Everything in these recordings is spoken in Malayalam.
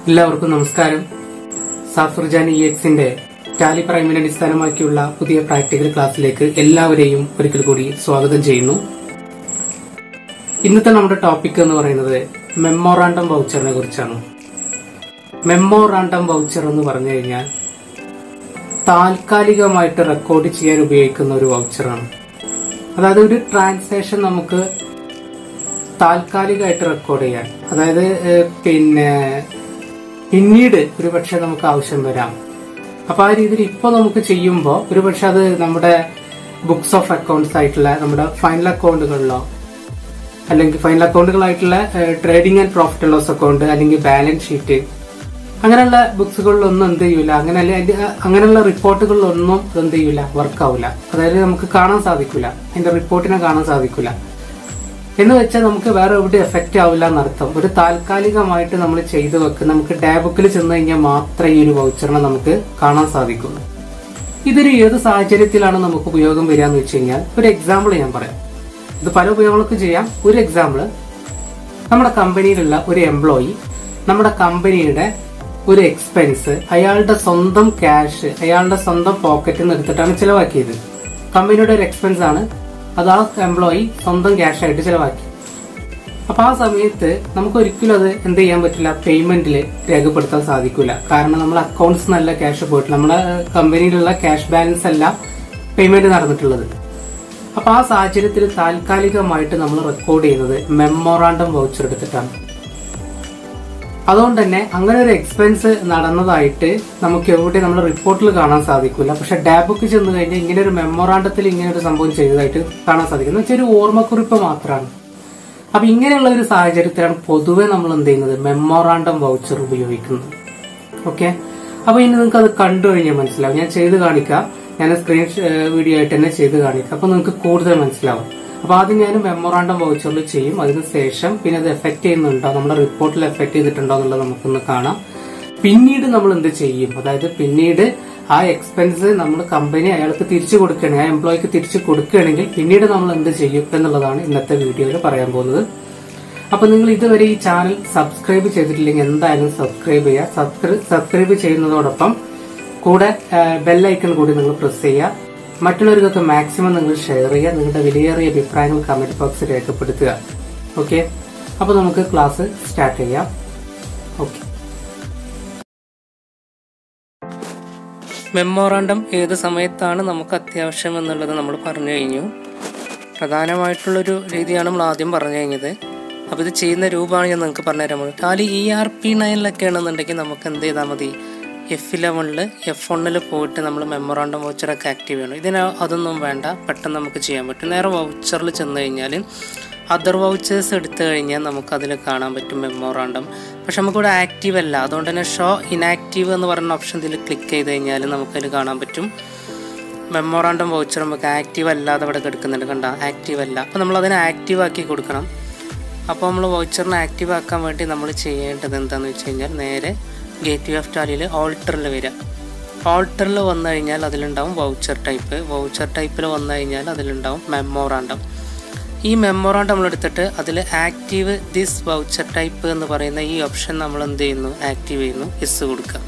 എല്ലാവർക്കും നമസ്കാരം സാഫുർജാൻ ഇ എക്സിന്റെ ടാലി പ്രൈമിനെ അടിസ്ഥാനമാക്കിയുള്ള പുതിയ പ്രാക്ടിക്കൽ ക്ലാസ്സിലേക്ക് എല്ലാവരെയും ഒരിക്കൽ കൂടി സ്വാഗതം ചെയ്യുന്നു ഇന്നത്തെ നമ്മുടെ ടോപ്പിക് എന്ന് പറയുന്നത് മെമ്മോറാണ്ടം വൗച്ചറിനെ കുറിച്ചാണ് മെമ്മോറാണ്ടം വൗച്ചർ എന്ന് പറഞ്ഞു കഴിഞ്ഞാൽ താൽക്കാലികമായിട്ട് റെക്കോർഡ് ചെയ്യാൻ ഉപയോഗിക്കുന്ന ഒരു വൗച്ചറാണ് അതായത് ഒരു ട്രാൻസാക്ഷൻ നമുക്ക് താൽക്കാലികമായിട്ട് റെക്കോർഡ് ചെയ്യാൻ അതായത് ഏഹ്, പിന്നെ പിന്നീട് ഒരു പക്ഷെ നമുക്ക് ആവശ്യം വരാം അപ്പൊ ആ രീതിയിൽ ഇപ്പൊ നമുക്ക് ചെയ്യുമ്പോൾ ഒരു പക്ഷെ അത് നമ്മുടെ ബുക്സ് ഓഫ് അക്കൗണ്ട്സ് ആയിട്ടുള്ള നമ്മുടെ ഫൈനൽ അക്കൗണ്ടുകളിലോ അല്ലെങ്കിൽ ഫൈനൽ അക്കൗണ്ടുകളായിട്ടുള്ള trading and profit and loss account അല്ലെങ്കിൽ ബാലൻസ് ഷീറ്റ് അങ്ങനെയുള്ള ബുക്സുകളിലൊന്നും എന്ത് ചെയ്യൂല അങ്ങനെ അല്ലെ അതിന്റെ- അങ്ങനെയുള്ള റിപ്പോർട്ടുകളിലൊന്നും എന്ത് ചെയ്യൂല വർക്ക് ആവില്ല അതായത് നമുക്ക് കാണാൻ സാധിക്കില്ല അതിന്റെ റിപ്പോർട്ടിനെ കാണാൻ സാധിക്കില്ല എന്ന് വെച്ചാൽ നമുക്ക് വേറെ എവിടെ എഫക്റ്റ് ആവില്ല എന്നർത്ഥം ഒരു താൽക്കാലികമായിട്ട് നമ്മൾ ചെയ്തു വെക്കുന്ന നമുക്ക് ഡാബുക്കിൽ ചെന്ന് കഴിഞ്ഞാൽ മാത്രമേ ഈ ഒരു വൗച്ചറിനെ നമുക്ക് കാണാൻ സാധിക്കുള്ളൂ ഇതൊരു ഏത് സാഹചര്യത്തിലാണ് നമുക്ക് ഉപയോഗം വരിക എന്ന് വെച്ച് കഴിഞ്ഞാൽ ഒരു എക്സാമ്പിൾ ഞാൻ പറയാം ഇത് പല ഉപയോഗങ്ങൾക്ക് ചെയ്യാം ഒരു എക്സാമ്പിൾ നമ്മുടെ കമ്പനിയിലുള്ള ഒരു എംപ്ലോയി നമ്മുടെ കമ്പനിയുടെ ഒരു എക്സ്പെൻസ് അയാളുടെ സ്വന്തം ക്യാഷ് അയാളുടെ സ്വന്തം പോക്കറ്റിൽ നിന്ന് എടുത്തിട്ടാണ് ചിലവാക്കിയത് കമ്പനിയുടെ ഒരു എക്സ്പെൻസ് ആണ് അത് ആ എംപ്ലോയി സ്വന്തം ക്യാഷ് ആയിട്ട് ചിലവാക്കി അപ്പൊ ആ സമയത്ത് നമുക്ക് ഒരിക്കലും അത് എന്ത് ചെയ്യാൻ പറ്റില്ല പേയ്മെന്റിൽ രേഖപ്പെടുത്താൻ സാധിക്കില്ല കാരണം നമ്മൾ അക്കൗണ്ട്സ് നല്ല ക്യാഷ് പോയിട്ട് നമ്മുടെ കമ്പനിയിലുള്ള ക്യാഷ് ബാലൻസ് അല്ല പേയ്മെന്റ് നടന്നിട്ടുള്ളത് അപ്പൊ ആ സാഹചര്യത്തിൽ താൽക്കാലികമായിട്ട് നമ്മൾ റെക്കോർഡ് ചെയ്യുന്നത് മെമ്മോറാണ്ടം വൗച്ചർ എടുത്തിട്ടാണ് അതുകൊണ്ട് തന്നെ അങ്ങനെ ഒരു എക്സ്പെൻസ് നടന്നതായിട്ട് നമുക്ക് എവിടെ നമ്മുടെ റിപ്പോർട്ടിൽ കാണാൻ സാധിക്കില്ല പക്ഷെ ഡാബുക്ക് ചെന്ന് കഴിഞ്ഞാൽ ഇങ്ങനെ ഒരു മെമ്മോറാണ്ടത്തിൽ ഇങ്ങനെ ഒരു സംഭവം ചെയ്തതായിട്ട് കാണാൻ സാധിക്കും എന്ന് വെച്ചാൽ ഒരു ഓർമ്മക്കുറിപ്പ് മാത്രമാണ് അപ്പൊ ഇങ്ങനെയുള്ള ഒരു സാഹചര്യത്തിലാണ് പൊതുവെ നമ്മൾ എന്ത് ചെയ്യുന്നത് മെമ്മോറാണ്ടം വൗച്ചർ ഉപയോഗിക്കുന്നത് ഓക്കെ അപ്പൊ ഇനി നിങ്ങൾക്ക് അത് കണ്ടു കഴിഞ്ഞാൽ മനസ്സിലാവും ഞാൻ ചെയ്ത് കാണിക്കാം ഞാൻ സ്ക്രീൻ വീഡിയോ ആയിട്ട് തന്നെ ചെയ്ത് കാണിക്കാം അപ്പൊ നിങ്ങൾക്ക് കൂടുതൽ മനസ്സിലാവും അപ്പൊ ആദ്യം ഞാൻ മെമ്മോറാണ്ടം വൗച്ചറിൽ ചെയ്യും അതിന് ശേഷം പിന്നെ അത് എഫക്ട് ചെയ്യുന്നുണ്ടോ നമ്മുടെ റിപ്പോർട്ടിൽ എഫക്ട് ചെയ്തിട്ടുണ്ടോ എന്നുള്ളത് നമുക്കൊന്ന് കാണാം പിന്നീട് നമ്മൾ എന്ത് ചെയ്യും അതായത് പിന്നീട് ആ എക്സ്പെൻസ് നമ്മൾ കമ്പനി അയാൾക്ക് തിരിച്ചു കൊടുക്കുകയാണെങ്കിൽ ആ എംപ്ലോയിക്ക് തിരിച്ചു കൊടുക്കുകയാണെങ്കിൽ പിന്നീട് നമ്മൾ എന്ത് ചെയ്യും എന്നുള്ളതാണ് ഇന്നത്തെ വീഡിയോയിൽ പറയാൻ പോകുന്നത് അപ്പൊ നിങ്ങൾ ഇതുവരെ ഈ ചാനൽ സബ്സ്ക്രൈബ് ചെയ്തിട്ടില്ലെങ്കിൽ എന്തായാലും സബ്സ്ക്രൈബ് ചെയ്യുക സബ്സ്ക്രൈ- സബ്സ്ക്രൈബ് ചെയ്യുന്നതോടൊപ്പം കൂടെ ബെല്ലൈക്കൺ കൂടി നിങ്ങൾ പ്രസ് ചെയ്യുക മറ്റുള്ളവർക്കൊക്കെ മാക്സിമം നിങ്ങൾ ഷെയർ ചെയ്യുക നിങ്ങളുടെ വിലയേറിയ അഭിപ്രായങ്ങൾ കമന്റ് ബോക്സിൽ രേഖപ്പെടുത്തുക ഓക്കെ അപ്പൊ നമുക്ക് ക്ലാസ് സ്റ്റാർട്ട് ചെയ്യാം ഓക്കെ മെമ്മോറാണ്ടം ഏത് സമയത്താണ് നമുക്ക് അത്യാവശ്യം എന്നുള്ളത് നമ്മൾ പറഞ്ഞു കഴിഞ്ഞു പ്രധാനമായിട്ടുള്ളൊരു രീതിയാണ് നമ്മൾ ആദ്യം പറഞ്ഞു കഴിഞ്ഞത് അപ്പോൾ ഇത് ചെയ്യുന്ന രൂപമാണ് ഞാൻ നിങ്ങൾക്ക് പറഞ്ഞുതരാൻ പോകുന്നത് ടാലി ഇ ആർ പി നയനിലൊക്കെ ആണെന്നുണ്ടെങ്കിൽ നമുക്ക് എന്ത് ചെയ്താൽ മതി എഫ് ഇലവനിൽ എഫ് വണ്ണിൽ പോയിട്ട് നമ്മൾ മെമ്മോറാണ്ടം വൗച്ചറൊക്കെ ആക്റ്റീവ് ചെയ്യണം ഇതിന് അതൊന്നും വേണ്ട പെട്ടെന്ന് നമുക്ക് ചെയ്യാൻ പറ്റും നേരെ വൗച്ചറിൽ ചെന്ന് കഴിഞ്ഞാൽ അതർ വൗച്ചേഴ്സ് എടുത്തു കഴിഞ്ഞാൽ നമുക്ക് അതിൽ കാണാൻ പറ്റും മെമ്മോറാണ്ടം പക്ഷെ നമുക്കിവിടെ ആക്റ്റീവ് അല്ല അതുകൊണ്ട് തന്നെ ഷോ ഇനാക്റ്റീവ് എന്ന് പറയുന്ന ഓപ്ഷൻ ഇതിൽ ക്ലിക്ക് ചെയ്ത് കഴിഞ്ഞാൽ നമുക്കതിൽ കാണാൻ പറ്റും മെമ്മോറാണ്ടം വൗച്ചർ നമുക്ക് ആക്റ്റീവ് അല്ലാതെ ഇവിടെ കിടക്കുന്നുണ്ട് കണ്ട ആക്റ്റീവ് അല്ല അപ്പോൾ നമ്മൾ അതിനെ ആക്റ്റീവ് ആക്കി കൊടുക്കണം അപ്പോൾ നമ്മൾ വൗച്ചറിനെ ആക്റ്റീവ് ആക്കാൻ വേണ്ടി നമ്മൾ ചെയ്യേണ്ടത് എന്താണെന്ന് വെച്ച് കഴിഞ്ഞാൽ നേരെ ഗേറ്റ് വേ ഓഫ് ടാലിയിൽ ഓൾട്ടറിൽ വരിക ഓൾട്ടറിൽ വന്നു കഴിഞ്ഞാൽ അതിലുണ്ടാവും വൗച്ചർ ടൈപ്പ് വൗച്ചർ ടൈപ്പിൽ വന്നു കഴിഞ്ഞാൽ അതിലുണ്ടാവും മെമ്മോറാണ്ടം ഈ മെമ്മോറാണ്ടം നമ്മൾ എടുത്തിട്ട് അതിൽ ആക്റ്റീവ് ദിസ് വൗച്ചർ ടൈപ്പ് എന്ന് പറയുന്ന ഈ ഓപ്ഷൻ നമ്മൾ എന്ത് ചെയ്യുന്നു ആക്റ്റീവ് ചെയ്യുന്നു എസ് കൊടുക്കുക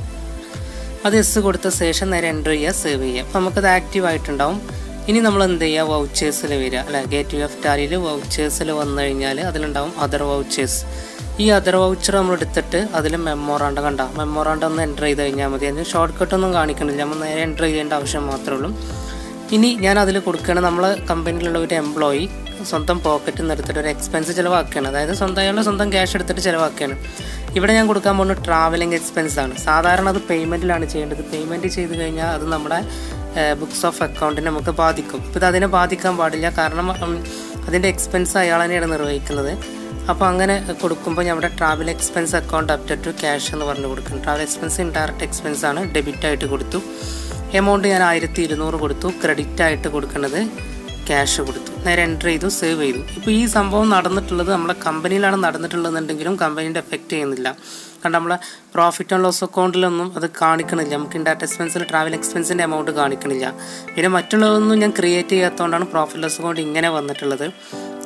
അത് എസ് കൊടുത്ത ശേഷം നേരെ എൻ്റർ ചെയ്യുക സേവ് ചെയ്യുക അപ്പോൾ നമുക്കത് ആക്റ്റീവ് ആയിട്ടുണ്ടാവും ഇനി നമ്മൾ എന്ത് ചെയ്യുക വൗച്ചേഴ്സിൽ വരിക അല്ലെ ഗേറ്റ് വേ ഓഫ് ടാലിയിൽ വൗച്ചേഴ്സിൽ വന്നു കഴിഞ്ഞാൽ അതിലുണ്ടാവും അതർ വൗച്ചേഴ്സ് ഈ അതർ വൗച്ചർ നമ്മൾ എടുത്തിട്ട് അതിൽ മെമ്മോറാണ്ടം കണ്ട മെമ്മോറാണ്ടം ഒന്ന് എൻ്റർ ചെയ്ത് കഴിഞ്ഞാൽ മതി അതിന് ഷോർട്ട് കട്ട് ഒന്നും കാണിക്കണില്ല നമ്മൾ നേരെ എൻ്റർ ചെയ്യേണ്ട ആവശ്യം മാത്രമേ ഉള്ളൂ ഇനി ഞാൻ അതിൽ കൊടുക്കുകയാണ് നമ്മൾ കമ്പനിയിലുള്ള ഒരു എംപ്ലോയി സ്വന്തം പോക്കറ്റിൽ നിന്ന് എടുത്തിട്ട് ഒരു എക്സ്പെൻസ് ചിലവാക്കുകയാണ് അതായത് സ്വന്തം അയാളുടെ സ്വന്തം ക്യാഷ് എടുത്തിട്ട് ചിലവാക്കുകയാണ് ഇവിടെ ഞാൻ കൊടുക്കാൻ പോകുന്ന ട്രാവലിംഗ് എക്സ്പെൻസ് ആണ് സാധാരണ അത് പേയ്മെൻറ്റിലാണ് ചെയ്യേണ്ടത് പേയ്മെൻറ്റ് ചെയ്ത് കഴിഞ്ഞാൽ അത് നമ്മുടെ ബുക്സ് ഓഫ് അക്കൗണ്ടിനെ നമുക്ക് ബാധിക്കും ഇപ്പോൾ ഇത് അതിനെ ബാധിക്കാൻ പാടില്ല കാരണം ഉം, അതിൻ്റെ എക്സ്പെൻസ് അയാൾ തന്നെയാണ് നിർവഹിക്കുന്നത് അപ്പോൾ അങ്ങനെ കൊടുക്കുമ്പോൾ നമ്മുടെ travel expense account update to cash എന്ന് പറഞ്ഞു കൊടുക്കും ട്രാവൽ എക്സ്പെൻസ് ഇൻഡയറക്റ്റ് എക്സ്പെൻസ് ആണ് ഡെബിറ്റ് ആയിട്ട് കൊടുത്തു എമൗണ്ട് ഞാൻ ആയിരത്തി ഇരുന്നൂറ് കൊടുത്തു ക്രെഡിറ്റ് ആയിട്ട് കൊടുക്കുന്നത് ക്യാഷ് കൊടുത്തു നേരെ എൻ്റർ ചെയ്തു സേവ് ചെയ്തു ഇപ്പോൾ ഈ സംഭവം നടന്നിട്ടുള്ളത് നമ്മളെ കമ്പനിയിലാണ് നടന്നിട്ടുള്ളതെന്നുണ്ടെങ്കിലും കമ്പനീൻ്റെ എഫക്റ്റ് ചെയ്യുന്നില്ല കാരണം നമ്മളെ പ്രോഫിറ്റ് ആൻഡ് ലോസ് അക്കൗണ്ടിലൊന്നും അത് കാണിക്കണില്ല നമുക്ക് ഇൻഡയറക്റ്റ് എക്സ്പെൻസിൽ ട്രാവൽ എക്സ്പെൻസിൻ്റെ എമൗണ്ട് കാണിക്കണില്ല പിന്നെ മറ്റുള്ളതൊന്നും ഞാൻ ക്രിയേറ്റ് ചെയ്യാത്തതുകൊണ്ടാണ് പ്രോഫിറ്റ് ലോസ് അക്കൗണ്ട് ഇങ്ങനെ വന്നിട്ടുള്ളത്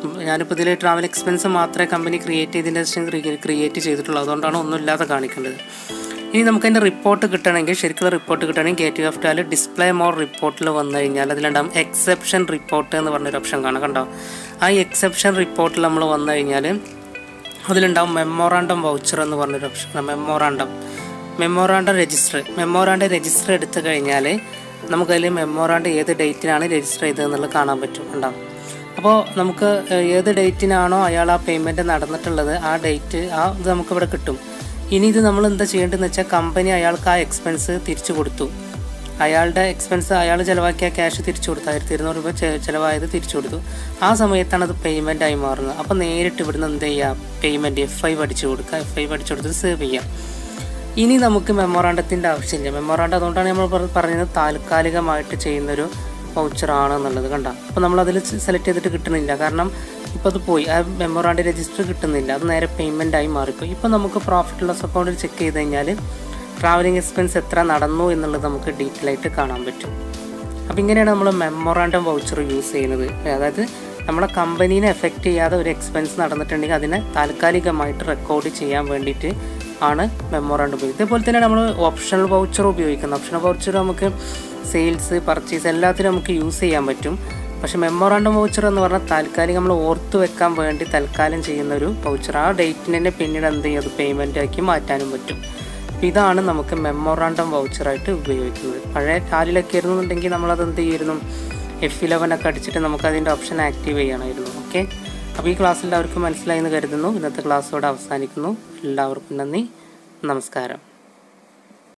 ഞാനിപ്പോൾ ഇതിൽ ട്രാവൽ എക്സ്പെൻസ് മാത്രമേ കമ്പനി ക്രിയേറ്റ് ചെയ്തതിൻ്റെ ശേഷം ക്രിയേറ്റ് ചെയ്തിട്ടുള്ളൂ അതുകൊണ്ടാണ് ഒന്നുമില്ലാതെ കാണിക്കേണ്ടത് ഇനി നമുക്ക് അതിൻ്റെ റിപ്പോർട്ട് കിട്ടണമെങ്കിൽ ശരിക്കുള്ള റിപ്പോർട്ട് കിട്ടണമെങ്കിൽ gateway of Tally display more റിപ്പോർട്ടിൽ വന്നു കഴിഞ്ഞാൽ അതിലുണ്ടാകും എക്സെപ്ഷൻ റിപ്പോർട്ട് എന്ന് പറഞ്ഞൊരു ഓപ്ഷൻ കാണാം കണ്ടോ ആ എക്സെപ്ഷൻ റിപ്പോർട്ടിൽ നമ്മൾ വന്നു കഴിഞ്ഞാൽ അതിലുണ്ടാവും മെമ്മോറാണ്ടം വൗച്ചർ എന്ന് പറഞ്ഞൊരു option memorandum memorandum register memorandum register എടുത്തു കഴിഞ്ഞാൽ നമുക്കതിൽ മെമ്മോറാണ്ടം ഏത് ഡേറ്റിനാണ് രജിസ്റ്റർ ചെയ്തതെന്നുള്ളത് കാണാൻ പറ്റും ഉണ്ടാവും അപ്പോൾ നമുക്ക് ഏഹ്, ഏത് ഡേറ്റിനാണോ അയാൾ ആ പേയ്മെൻറ്റ് നടന്നിട്ടുള്ളത് ആ ഡേറ്റ് ആ ഇത് നമുക്കിവിടെ കിട്ടും ഇനി ഇത് നമ്മൾ എന്താ ചെയ്യേണ്ടതെന്ന് വെച്ചാൽ കമ്പനി അയാൾക്ക് ആ എക്സ്പെൻസ് തിരിച്ചു കൊടുത്തു അയാളുടെ എക്സ്പെൻസ് അയാൾ ചിലവാക്കിയ ക്യാഷ് തിരിച്ചു കൊടുത്തു ആയിരത്തി ഇരുന്നൂറ് രൂപ ചെ- ചിലവായത് തിരിച്ചു കൊടുത്തു ആ സമയത്താണ് അത് പേയ്മെൻ്റ് ആയി മാറുന്നത് അപ്പോൾ നേരിട്ട് ഇവിടുന്ന് എന്ത് ചെയ്യുക പേയ്മെൻറ്റ് എഫ് ഐ അടിച്ചു കൊടുക്കുക എഫ് ഐ അടിച്ചു കൊടുത്ത് സേവ് ചെയ്യാം ഇനി നമുക്ക് മെമ്മോറാണ്ടത്തിൻ്റെ ആവശ്യമില്ല മെമ്മോറാണ്ടം അതുകൊണ്ടാണ് നമ്മൾ പറ- പറഞ്ഞത് താൽക്കാലികമായിട്ട് ചെയ്യുന്നൊരു വൗച്ചറാണ് എന്നുള്ളത് കണ്ട അപ്പോൾ നമ്മളതിൽ സെലക്ട് ചെയ്തിട്ട് കിട്ടുന്നില്ല കാരണം ഇപ്പോൾ അത് പോയി ആ മെമ്മോറാണ്ട് രജിസ്റ്റർ കിട്ടുന്നില്ല അത് നേരെ പേയ്മെൻ്റ് ആയി മാറിപ്പോയി ഇപ്പോൾ നമുക്ക് പ്രോഫിറ്റ് ലോസ് അക്കൗണ്ടിൽ ചെക്ക് ചെയ്ത് കഴിഞ്ഞാൽ ട്രാവലിംഗ് എക്സ്പെൻസ് എത്ര നടന്നു എന്നുള്ളത് നമുക്ക് ഡീറ്റെയിൽ ആയിട്ട് കാണാൻ പറ്റും അപ്പോൾ ഇങ്ങനെയാണ് നമ്മൾ മെമ്മോറാണ്ടം വൗച്ചർ യൂസ് ചെയ്യുന്നത് അതായത് നമ്മളെ കമ്പനീനെ എഫക്റ്റ് ചെയ്യാതെ ഒരു എക്സ്പെൻസ് നടന്നിട്ടുണ്ടെങ്കിൽ അതിനെ താൽക്കാലികമായിട്ട് റെക്കോർഡ് ചെയ്യാൻ വേണ്ടിയിട്ട് ആണ് മെമ്മോറാണ്ടം ഉപയോഗിക്കുന്നത് ഇതേപോലെ തന്നെ നമ്മൾ ഓപ്ഷണൽ വൗച്ചർ ഉപയോഗിക്കുന്നത് ഓപ്ഷണൽ വൗച്ചർ നമുക്ക് സെയിൽസ് പർച്ചേസ് എല്ലാത്തിനും നമുക്ക് യൂസ് ചെയ്യാൻ പറ്റും പക്ഷേ മെമ്മോറാണ്ടം വൗച്ചർ എന്ന് പറഞ്ഞാൽ താൽക്കാലികം നമ്മൾ ഓർത്ത് വെക്കാൻ വേണ്ടി തൽക്കാലം ചെയ്യുന്ന ഒരു വൗച്ചർ ആ ഡേറ്റിന് തന്നെ പിന്നീട് എന്ത് ചെയ്യും അത് പേയ്മെൻ്റ് ആക്കി മാറ്റാനും പറ്റും അപ്പോൾ ഇതാണ് നമുക്ക് മെമ്മോറാണ്ടം വൗച്ചറായിട്ട് ഉപയോഗിക്കുന്നത് പഴയ ടാലിലൊക്കെ ആയിരുന്നുണ്ടെങ്കിൽ നമ്മളത് എന്ത് ചെയ്യുമായിരുന്നു എഫ് ഇലവൻ ഒക്കെ അടിച്ചിട്ട് നമുക്ക് അതിൻ്റെ ഓപ്ഷൻ ആക്റ്റീവ് ചെയ്യണമായിരുന്നു ഓക്കെ അപ്പോൾ ഈ ക്ലാസ് എല്ലാവർക്കും മനസ്സിലായി എന്ന് കരുതുന്നു ഇന്നത്തെ ക്ലാസ്സോടെ അവസാനിക്കുന്നു എല്ലാവർക്കും നന്ദി നമസ്കാരം